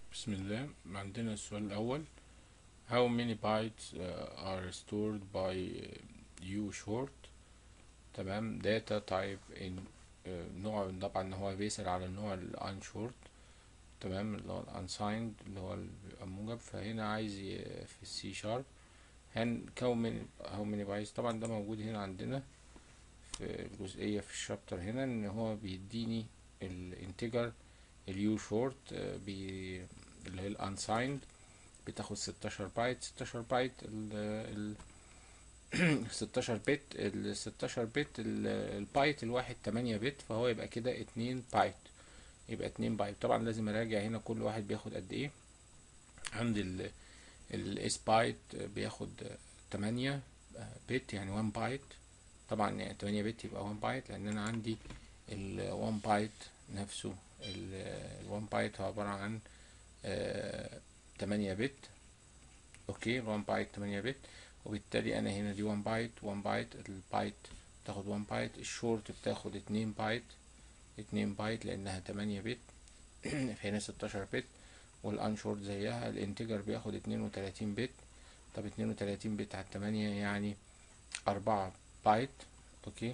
بسم الله عندنا السؤال الأول How many bytes uh, are stored by uh, U short تمام data type in uh, نوع طبعا هو بيسأل على النوع ال unshort تمام اللي هو ال unsigned اللي هو الموجب فهنا عايز ي- في السي شارب هنكون how many bytes طبعا ده موجود هنا عندنا في الجزئية في الشابتر هنا ان هو بيديني الانتجر اليو شورت بي اللي هي الانسايند بتاخد 16 بايت 16 بايت ال ال 16 بت ال 16 بت ال- البايت الواحد 8 بت فهو يبقى كده 2 بايت يبقى 2 بايت طبعا لازم اراجع هنا كل واحد بياخد قد ايه عندي ال الاس بايت بياخد 8 بت يعني 1 بايت طبعا يعني 8 بت يبقى 1 بايت لان انا عندي ال 1 بايت نفسه ال 1 بايت هو عبارة عن آه، 8 بت اوكي 1 بايت 8 بت وبالتالي انا هنا دي 1 بايت 1 بايت البايت بتاخد 1 بايت الشورت بتاخد 2 بايت 2 بايت لانها 8 بت فهنا 16 بت والانشورت زيها الانتجر بياخد 32 بت طب 32 بت على 8 يعني 4 بايت اوكي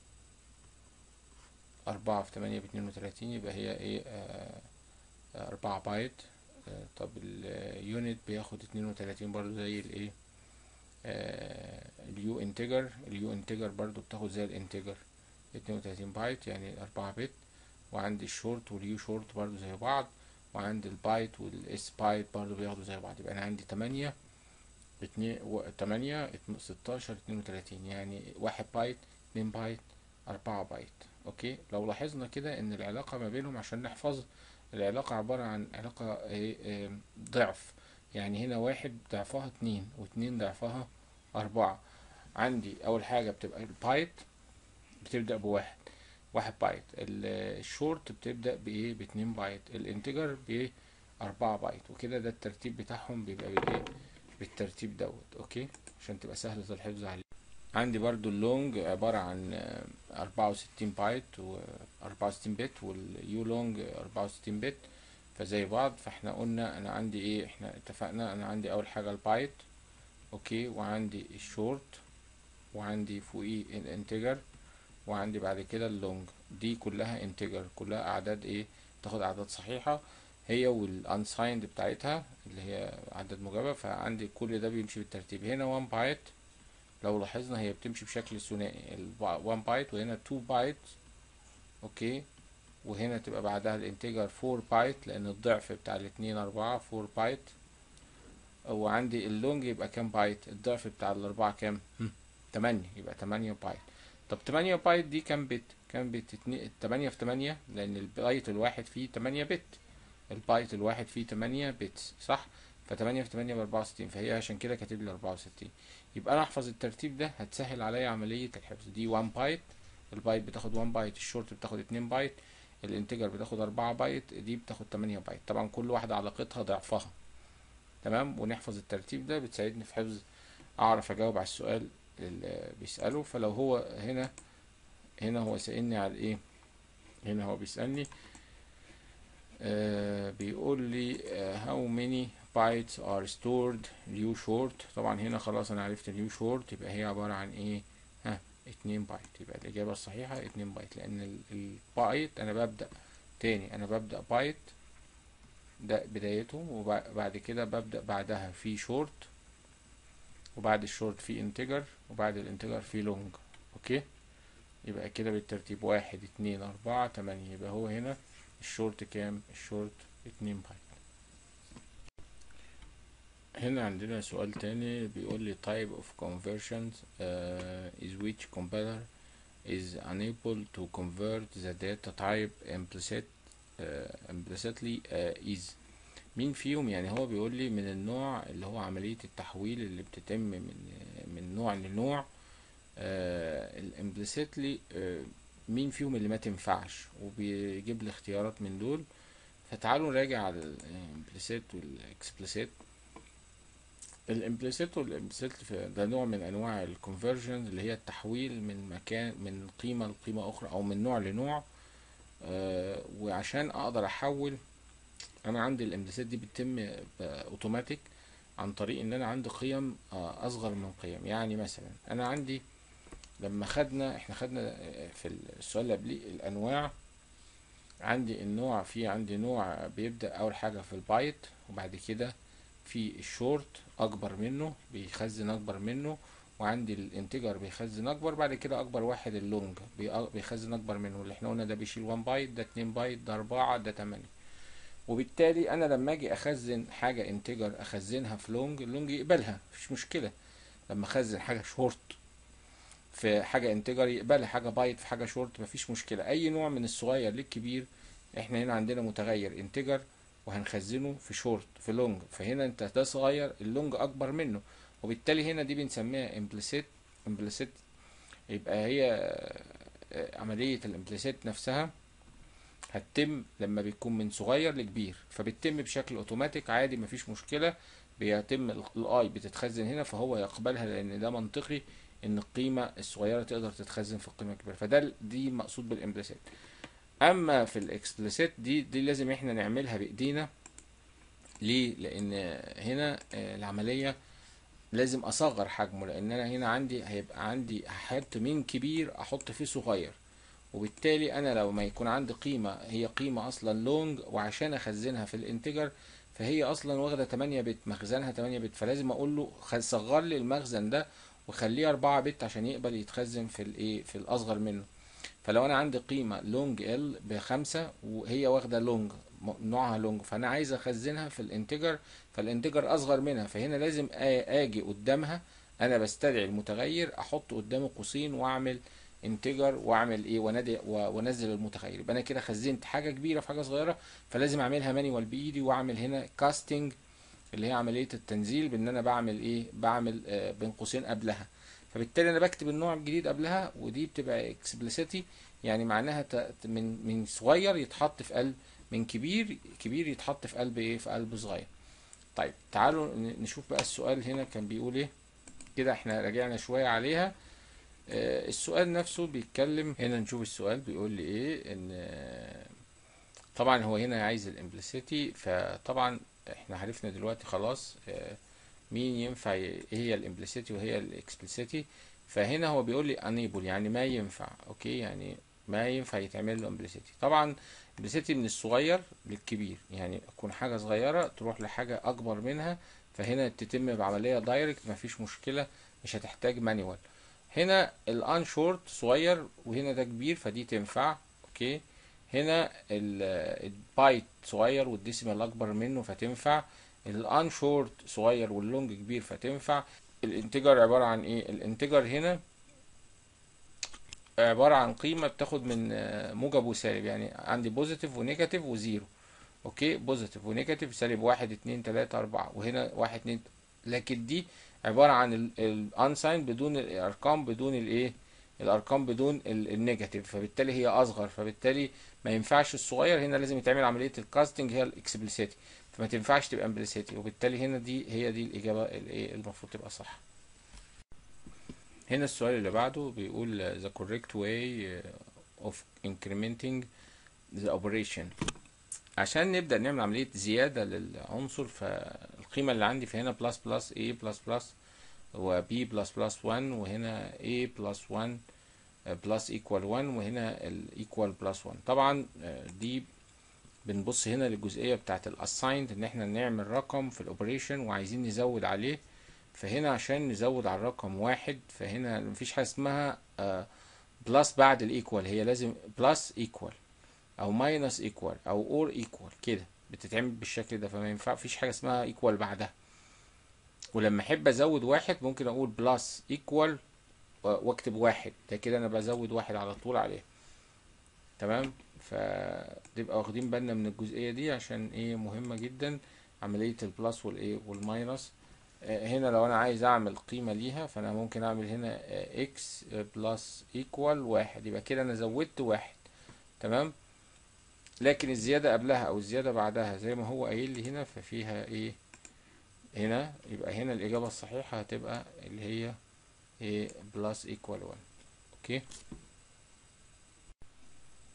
أربعة في تمانية باتنين وتلاتين يبقى هي ايه آه، آه، أربعة بايت آه، طب اليونت بياخد اتنين وتلاتين برضو زي الايه آه، اليو انتجر اليو انتجر برضو بتاخد زي الانتجر اتنين وتلاتين بايت يعني أربعة بت وعندي الشورت واليو شورت برضو زي بعض وعندي البايت والاس بايت برضو بياخدوا زي بعض يبقى أنا عندي تمانية اتنين و- تمانية اتن- ستاشر اتنين وتلاتين يعني واحد بايت اتنين بايت أربعة بايت اوكي لو لاحظنا كده ان العلاقة ما بينهم عشان نحفظ العلاقة عبارة عن علاقة ايه ايه ضعف يعني هنا واحد ضعفها اتنين واتنين ضعفها أربعة عندي أول حاجة بتبقى البايت بتبدأ بواحد واحد بايت ال- الشورت بتبدأ بإيه باتنين بايت الانتجر بأربعة بايت وكده ده الترتيب بتاعهم بيبقى بالإيه بالترتيب دوت أوكي عشان تبقى سهلة الحفظ عليه عندي برضو اللونج عبارة عن أربعة وستين بايت وأربعة وستين بت واليو لونج أربعة وستين بت فزي بعض فاحنا قلنا أنا عندي إيه احنا اتفقنا أنا عندي أول حاجة البايت أوكي وعندي الشورت وعندي فوقيه الانتجر وعندي بعد كده اللونج دي كلها انتجر كلها أعداد إيه تاخد أعداد صحيحة هي والانسايند بتاعتها اللي هي أعداد موجبة فعندي كل ده بيمشي بالترتيب هنا 1 بايت لو لاحظنا هي بتمشي بشكل ثنائي ال 1 بايت وهنا 2 بايت اوكي وهنا تبقى بعدها الانتجر 4 بايت لان الضعف بتاع الاتنين 4 4 بايت وعندي اللونج يبقى كام بايت الضعف بتاع الاربعة كام 8 يبقى 8 بايت طب 8 بايت دي كام بت كام بت 8 في 8 لان البايت الواحد فيه 8 بت البايت الواحد فيه 8 بت صح ف 8 في 8 ب 64 فهي عشان كده كاتب لي 64 يبقى انا احفظ الترتيب ده هتسهل عليا عملية الحفظ دي 1 بايت البايت بتاخد 1 بايت الشورت بتاخد 2 بايت الانتجر بتاخد 4 بايت دي بتاخد 8 بايت طبعا كل واحدة علاقتها ضعفها تمام ونحفظ الترتيب ده بتساعدني في حفظ اعرف اجاوب على السؤال اللي بيسأله فلو هو هنا هنا هو سألني على ايه هنا هو بيسألني آه بيقول لي آه how many bytes are stored اليو شورت طبعا هنا خلاص انا عرفت اليو شورت يبقى هي عبارة عن ايه ها اتنين بايت يبقى الإجابة الصحيحة اتنين بايت لأن ال- البايت أنا ببدأ تاني أنا ببدأ بايت ده بدايته وبعد كده ببدأ بعدها في شورت وبعد الشورت في انتجر وبعد الانتجر في لونج اوكي يبقى كده بالترتيب واحد اتنين أربعة تمانية يبقى هو هنا الشورت كام الشورت اتنين بايت هنا عندنا سؤال تاني بيقول لي type of conversions uh, is which compiler is unable to convert the data type implicit uh, implicitly uh, is مين فيهم يعني هو بيقول لي من النوع اللي هو عملية التحويل اللي بتتم من من نوع لنوع الامبليسيتلي مين فيهم اللي ما تنفعش وبيجيب لي اختيارات من دول فتعالوا نراجع على الامبليسيت والاكسبليسيت الامبليسيت والامبليسيت ده نوع من انواع الكونفرجن اللي هي التحويل من مكان من قيمة لقيمة اخرى او من نوع لنوع آه وعشان اقدر احول انا عندي الامبليسيت دي بتتم اوتوماتيك عن طريق ان انا عندي قيم آه، اصغر من قيم يعني مثلا انا عندي لما خدنا احنا خدنا آه، في السؤال اللي قبليه الانواع عندي النوع في عندي نوع بيبدأ اول حاجة في البايت وبعد كده في الشورت اكبر منه بيخزن اكبر منه وعندي الانتجر بيخزن اكبر بعد كده اكبر واحد اللونج بي- بيخزن اكبر منه اللي احنا قلنا ده بيشيل 1 بايت ده 2 بايت ده 4 ده 8 وبالتالي انا لما اجي اخزن حاجه انتجر اخزنها في لونج اللونج يقبلها مفيش مشكله لما اخزن حاجه شورت في حاجه انتجر يقبلها حاجه بايت في حاجه شورت مفيش مشكله اي نوع من الصغير للكبير احنا هنا عندنا متغير انتجر وهنخزنه في شورت في لونج فهنا انت ده صغير اللونج اكبر منه وبالتالي هنا دي بنسميها امبليسيت امبليسيت يبقى هي آه، عمليه الامبليسيت نفسها هتتم لما بيكون من صغير لكبير فبتتم بشكل اوتوماتيك عادي مفيش مشكلة بيتم الاي بتتخزن هنا فهو يقبلها لان ده منطقي ان القيمة الصغيرة تقدر تتخزن في القيمة الكبيرة فده ال- دي مقصود بالامبليسيت اما في الاكسبليسيت دي دي لازم احنا نعملها بايدينا ليه لان هنا آه، العملية لازم اصغر حجمه لان انا هنا عندي هيبقى عندي هحط من كبير احط فيه صغير وبالتالي انا لو ما يكون عندي قيمة هي قيمة اصلا لونج وعشان اخزنها في الانتجر فهي اصلا واخدة 8 بت مخزنها 8 بت فلازم اقول له خ- صغر لي المخزن ده وخليه 4 بت عشان يقبل يتخزن في الايه في الاصغر منه فلو انا عندي قيمة لونج ال بخمسة وهي واخدة لونج م- نوعها لونج فانا عايز اخزنها في الانتجر فالانتجر اصغر منها فهنا لازم آ- اجي قدامها انا بستدعي المتغير احط قدامه قوسين واعمل انتجر واعمل ايه وانادي و- وانزل المتغير يبقى انا كده خزنت حاجه كبيره في حاجه صغيره فلازم اعملها مانيوال بايدي واعمل هنا كاستنج اللي هي عمليه التنزيل بان انا بعمل ايه بعمل آه بين قوسين قبلها فبالتالي انا بكتب النوع الجديد قبلها ودي بتبقى اكسبلسيتي يعني معناها ت- من من صغير يتحط في قلب من كبير كبير يتحط في قلب ايه في قلب صغير طيب تعالوا ن- نشوف بقى السؤال هنا كان بيقول ايه كده احنا راجعنا شويه عليها آه، السؤال نفسه بيتكلم هنا نشوف السؤال بيقول لي ايه ان آه، طبعا هو هنا عايز الامبليسيتي فطبعا احنا عرفنا دلوقتي خلاص آه، مين ينفع ي- ايه هي الامبليسيتي وهي الاكسبليسيتي فهنا هو بيقول لي انيبل يعني ما ينفع اوكي يعني ما ينفع يتعمل له امبليسيتي طبعا امبليسيتي من الصغير للكبير يعني تكون حاجه صغيره تروح لحاجه اكبر منها فهنا تتم بعمليه دايركت مفيش مشكله مش هتحتاج مانيوال هنا الان شورت صغير وهنا ده كبير فدي تنفع اوكي هنا ال- البايت صغير والديسيمال اكبر منه فتنفع الان شورت صغير واللونج كبير فتنفع الانتجر عبارة عن ايه الانتجر هنا عبارة عن قيمة بتاخد من آه، موجب وسالب يعني عندي بوزيتيف ونيجاتيف وزيرو اوكي بوزيتيف ونيجاتيف سالب واحد اتنين تلاتة اربعة وهنا واحد اتنين لكن دي عبارة عن الانساين بدون الارقام بدون الايه الارقام بدون ال- النيجاتيف فبالتالي هي اصغر فبالتالي ما ينفعش الصغير هنا لازم يتعمل عملية الكاستنج هي الاكسبلسيتي فما تنفعش تبقى امبلسيتي وبالتالي هنا دي هي دي الاجابة الايه المفروض تبقى صح هنا السؤال اللي بعده بيقول the correct way of incrementing the operation عشان نبدأ نعمل عملية زيادة للعنصر فالقيمة اللي عندي في هنا بلس بلس a بلس بلس و b بلس بلس 1 وهنا a بلس 1 بلس equal 1 وهنا ال equal بلس 1 طبعا آه، دي بنبص هنا للجزئية بتاعت الاسايند ان احنا نعمل رقم في الاوبريشن وعايزين نزود عليه فهنا عشان نزود على الرقم واحد فهنا مفيش حاجة اسمها بلس بعد الايكوال هي لازم بلس ايكوال او ماينس ايكوال او اور ايكوال كده بتتعمل بالشكل ده فما ينفع فيش حاجة اسمها ايكوال بعدها ولما احب ازود واحد ممكن اقول بلس ايكوال واكتب واحد ده كده انا بزود واحد على طول عليه تمام فتبقى واخدين بالنا من الجزئية دي عشان ايه مهمة جدا عملية البلس والايه والماينس آه، هنا لو انا عايز اعمل قيمة ليها فانا ممكن اعمل هنا اكس بلس ايكوال واحد يبقى كده انا زودت واحد تمام لكن الزيادة قبلها او الزيادة بعدها زي ما هو قايل لي هنا ففيها ايه هنا يبقى هنا الاجابة الصحيحة هتبقى اللي هي ايه بلس ايكوال 1 اوكي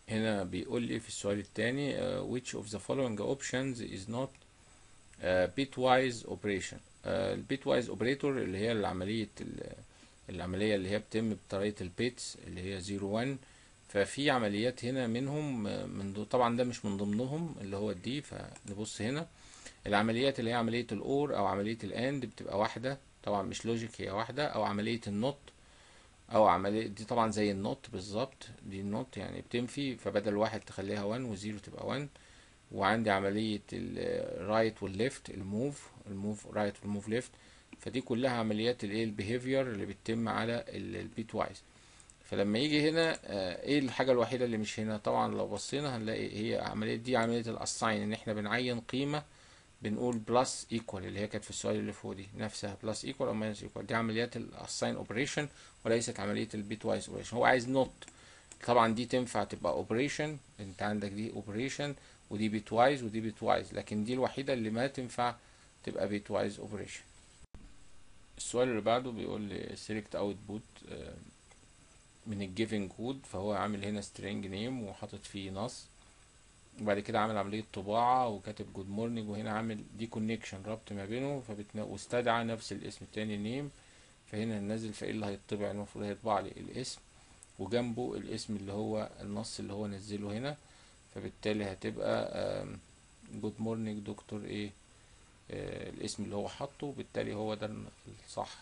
هنا بيقول لي في السؤال الثاني which of the following options is not uh, bitwise operation البيتوايز اوبريتور اللي هي العملية ال- العملية اللي هي بتتم بطريقة البيتس اللي هي 0 1 ففي عمليات هنا منهم آه، من ضو- طبعا ده مش من ضمنهم اللي هو الدي فنبص هنا العمليات اللي هي عملية الأور أو عملية الأند بتبقى واحدة طبعا مش لوجيك هي واحدة أو عملية النوت أو عملية دي طبعا زي النوت بالظبط دي النوت يعني بتنفي فبدل واحد تخليها 1 وزيرو تبقى 1 وعندي عملية الرايت والليفت الموف الموف رايت والموف ليفت فدي كلها عمليات الايه البيهيفير اللي بتتم على البيت وايز فلما يجي هنا آه، ايه الحاجة الوحيدة اللي مش هنا طبعا لو بصينا هنلاقي هي عملية دي عملية الاساين ان احنا بنعين قيمة بنقول بلس ايكوال اللي هي كانت في السؤال اللي فوق دي نفسها بلس ايكوال او ماينس ايكوال دي عمليات الاساين اوبريشن وليست عملية البيت وايز اوبريشن هو عايز نوت طبعا دي تنفع تبقى اوبريشن انت عندك دي اوبريشن ودي بيت وايز ودي بيت وايز لكن دي الوحيدة اللي ما تنفع تبقى بيت وايز اوبريشن السؤال اللي بعده بيقول لي select output آه، من الجيفن كود فهو عامل هنا string name وحاطط فيه نص وبعد كده عامل عملية طباعة وكاتب جود مورنينج وهنا عامل دي كونكشن ربط ما بينه فبتنا... واستدعى نفس الاسم التاني نيم فهنا ننزل فايه اللي هيطبع المفروض هيطبع لي الاسم وجنبه الاسم اللي هو النص اللي هو نزله هنا فبالتالي هتبقى جود مورنينج دكتور ايه آه، الاسم اللي هو حاطه بالتالي هو ده الصح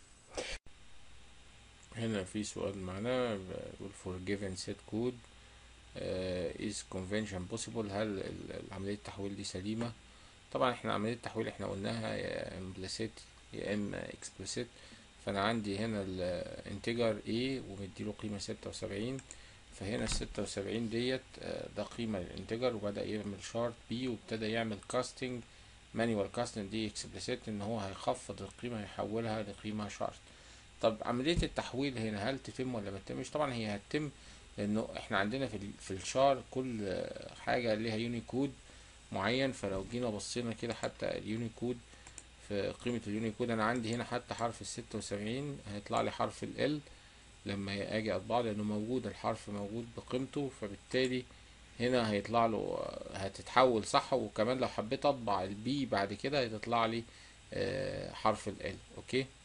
هنا في سؤال معنا بيقول for given set code uh, is convention possible هل ال- عملية التحويل دي سليمة طبعا احنا عملية التحويل احنا قلناها يا implicit يا اما explicit فانا عندي هنا الانتجر a ومديله قيمة ستة وسبعين فهنا الستة وسبعين ديت آه، ده قيمة للانتجر وبدأ يعمل شارت بي وابتدى يعمل كاستنج مانيوال كاستنج دي explicit ان هو هيخفض القيمة هيحولها لقيمة شارت طب عملية التحويل هنا هل تتم ولا ما تتمش طبعا هي هتتم لانه احنا عندنا في ال- في الشار كل آه، حاجة ليها يونيكود معين فلو جينا بصينا كده حتى اليونيكود في قيمة اليونيكود انا عندي هنا حتى حرف الستة وسبعين هيطلع لي حرف ال لما اجي اطبعه لانه موجود الحرف موجود بقيمته فبالتالي هنا هيطلع له آه، هتتحول صح وكمان لو حبيت اطبع البي بعد كده هتطلع لي آه، حرف ال اوكي